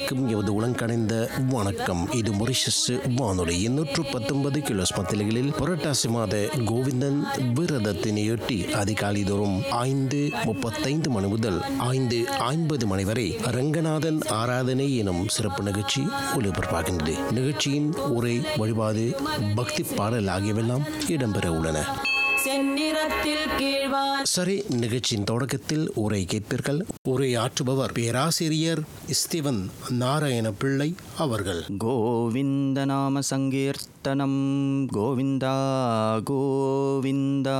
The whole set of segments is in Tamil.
அனைவருக்கும் எமது உலங்கடைந்த வணக்கம் இது மொரிஷஸ் வானொலியின் நூற்று பத்தொன்பது கிலோஸ் மத்திலைகளில் புரட்டாசி மாத கோவிந்தன் விரதத்தினையொட்டி அதிகாலை தோறும் ஐந்து முப்பத்தைந்து மணி முதல் ஐந்து ஐம்பது மணி வரை ரங்கநாதன் ஆராதனை எனும் சிறப்பு நிகழ்ச்சி ஒளிபரப்பாகின்றது நிகழ்ச்சியின் உரை வழிபாடு பக்தி பாடல் ஆகியவெல்லாம் இடம்பெற உள்ளன செந்நிறத்தில் கீழ்வான் சரி நிகழ்ச்சியின் தொடக்கத்தில் உரை கேட்பீர்கள் உரை ஆற்றுபவர் பேராசிரியர் ஸ்டீவன் நாராயண பிள்ளை அவர்கள் गोविन्दनाम सङ्कीर्तनं गोविन्दा கோவிந்தா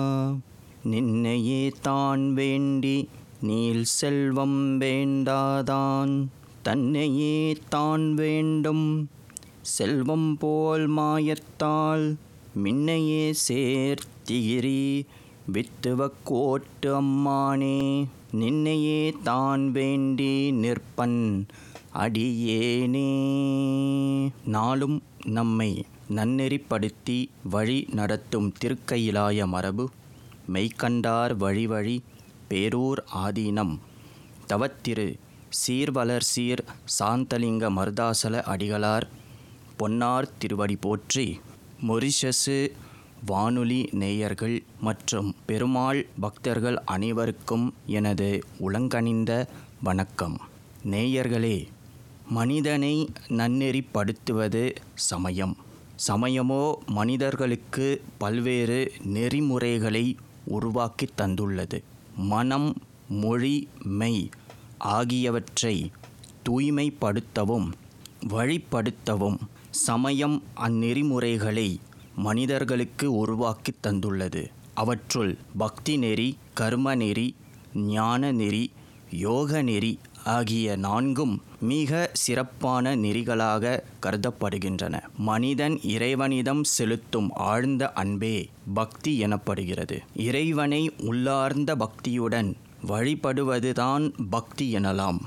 நின்னையே தான் வேண்டி நீல் செல்வம் வேண்டாதான் தன்னையே தான் வேண்டும் செல்வம் போல் மாயத்தால் மின்னையே சேர்த்திகிரி வித்துவ கோட்டு அம்மானே நின்னையே தான் வேண்டி நிற்பன் அடியேனே நாளும் நம்மை நன்னெறிப்படுத்தி வழி நடத்தும் திருக்கையிலாய மரபு மெய்கண்டார் வழி வழி பேரூர் ஆதீனம் தவத்திரு சீர்வளர் சீர் சாந்தலிங்க மருதாசல அடிகளார் பொன்னார் திருவடி போற்றி மொரிஷசு வானொலி நேயர்கள் மற்றும் பெருமாள் பக்தர்கள் அனைவருக்கும் எனது உளங்கனிந்த வணக்கம் நேயர்களே மனிதனை நன்னெறிப்படுத்துவது சமயம் சமயமோ மனிதர்களுக்கு பல்வேறு நெறிமுறைகளை உருவாக்கி தந்துள்ளது மனம் மொழி மெய் ஆகியவற்றை தூய்மைப்படுத்தவும் வழிப்படுத்தவும் சமயம் அந்நெறிமுறைகளை மனிதர்களுக்கு உருவாக்கி தந்துள்ளது அவற்றுள் பக்தி நெறி கர்ம நெறி ஞான நெறி யோக நெறி ஆகிய நான்கும் மிக சிறப்பான நெறிகளாக கருதப்படுகின்றன மனிதன் இறைவனிடம் செலுத்தும் ஆழ்ந்த அன்பே பக்தி எனப்படுகிறது இறைவனை உள்ளார்ந்த பக்தியுடன் வழிபடுவதுதான் பக்தி எனலாம்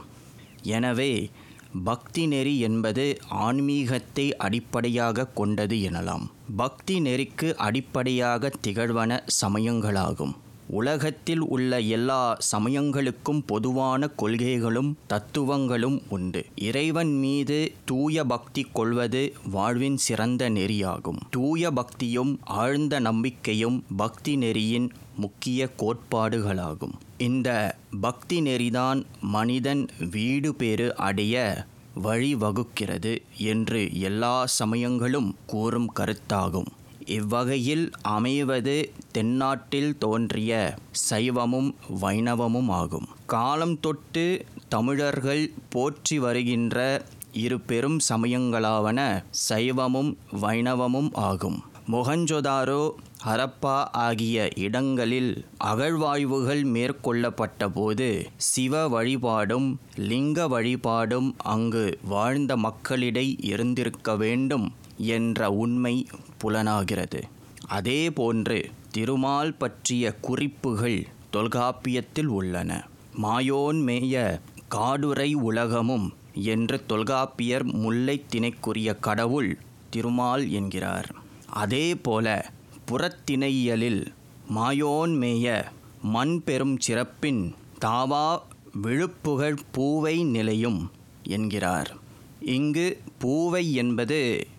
எனவே பக்தி நெறி என்பது ஆன்மீகத்தை அடிப்படையாக கொண்டது எனலாம் பக்தி நெறிக்கு அடிப்படையாக திகழ்வன சமயங்களாகும் உலகத்தில் உள்ள எல்லா சமயங்களுக்கும் பொதுவான கொள்கைகளும் தத்துவங்களும் உண்டு இறைவன் மீது தூய பக்தி கொள்வது வாழ்வின் சிறந்த நெறியாகும் தூய பக்தியும் ஆழ்ந்த நம்பிக்கையும் பக்தி நெறியின் முக்கிய கோட்பாடுகளாகும் இந்த பக்தி நெறிதான் மனிதன் வீடு பேறு அடைய வழிவகுக்கிறது என்று எல்லா சமயங்களும் கூறும் கருத்தாகும் இவ்வகையில் அமைவது தென்னாட்டில் தோன்றிய சைவமும் வைணவமும் ஆகும் காலம் தொட்டு தமிழர்கள் போற்றி வருகின்ற இரு பெரும் சமயங்களாவன சைவமும் வைணவமும் ஆகும் மொஹஞ்சொதாரோ ஹரப்பா ஆகிய இடங்களில் அகழ்வாய்வுகள் மேற்கொள்ளப்பட்ட போது சிவ வழிபாடும் லிங்க வழிபாடும் அங்கு வாழ்ந்த மக்களிடை இருந்திருக்க வேண்டும் என்ற உண்மை புலனாகிறது அதே போன்று திருமால் பற்றிய குறிப்புகள் தொல்காப்பியத்தில் உள்ளன மாயோன் மேய காடுரை உலகமும் என்று தொல்காப்பியர் முல்லை திணைக்குரிய கடவுள் திருமால் என்கிறார் அதே போல புறத்திணையியலில் மாயோன் மேய மண் பெரும் சிறப்பின் தாவா விழுப்புகழ் பூவை நிலையும் என்கிறார் இங்கு பூவை என்பது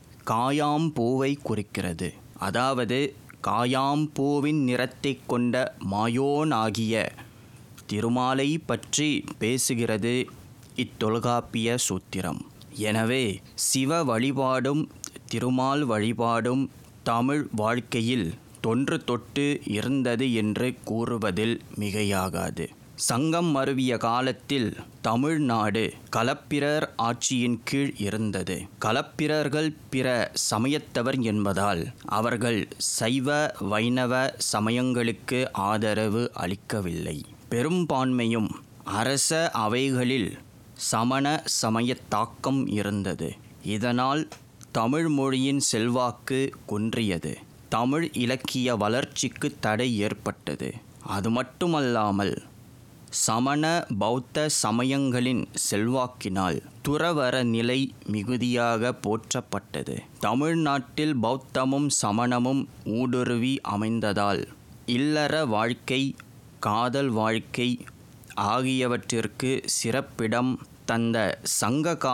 காயாம் பூவை குறிக்கிறது அதாவது காயாம் பூவின் நிறத்தை கொண்ட மாயோன் ஆகிய திருமாலை பற்றி பேசுகிறது இத்தொல்காப்பிய சூத்திரம் எனவே சிவ வழிபாடும் திருமால் வழிபாடும் தமிழ் வாழ்க்கையில் தொன்று தொட்டு இருந்தது என்று கூறுவதில் மிகையாகாது சங்கம் மருவிய காலத்தில் தமிழ்நாடு களப்பிரர் ஆட்சியின் கீழ் இருந்தது களப்பிரர்கள் பிற சமயத்தவர் என்பதால் அவர்கள் சைவ வைணவ சமயங்களுக்கு ஆதரவு அளிக்கவில்லை பெரும்பான்மையும் அரச அவைகளில் சமண சமய தாக்கம் இருந்தது இதனால் தமிழ் மொழியின் செல்வாக்கு குன்றியது தமிழ் இலக்கிய வளர்ச்சிக்கு தடை ஏற்பட்டது அது மட்டுமல்லாமல் சமண பௌத்த சமயங்களின் செல்வாக்கினால் துறவற நிலை மிகுதியாக போற்றப்பட்டது தமிழ்நாட்டில் பௌத்தமும் சமணமும் ஊடுருவி அமைந்ததால் இல்லற வாழ்க்கை காதல் வாழ்க்கை ஆகியவற்றிற்கு சிறப்பிடம் தந்த சங்க